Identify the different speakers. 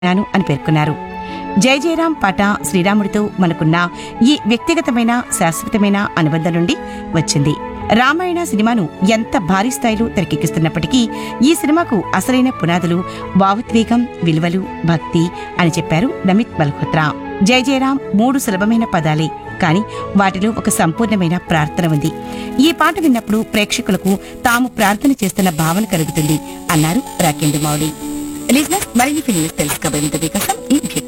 Speaker 1: నాను అని పేర్కొన్నారు జయ జయరాం పాట శ్రీరాముడితో మనకున్న ఈ వ్యక్తిగతమైన శాశ్వతమైన అనుబంధం నుండి వచ్చింది రామాయణ సినిమాను ఎంత భారీ స్థాయిలో తెరకెక్కిస్తున్నప్పటికీ ఈ సినిమాకు అసలైన పునాదులు భావోద్వేగం విలువలు భక్తి అని చెప్పారు నమిత్ మల్హోత్రా జయ జయరాం మూడు సులభమైన పదాలే కానీ వాటిలో ఒక సంపూర్ణమైన ప్రార్థన ఉంది ఈ పాట విన్నప్పుడు ప్రేక్షకులకు తాము ప్రార్థన చేస్తున్న భావన కలుగుతుంది అన్నారు రాకేంద్ర మౌళి లిజినెస్ మరిన్ని ఫిల్మ్స్ తెలుసుకోబోయే వికాసం ఈ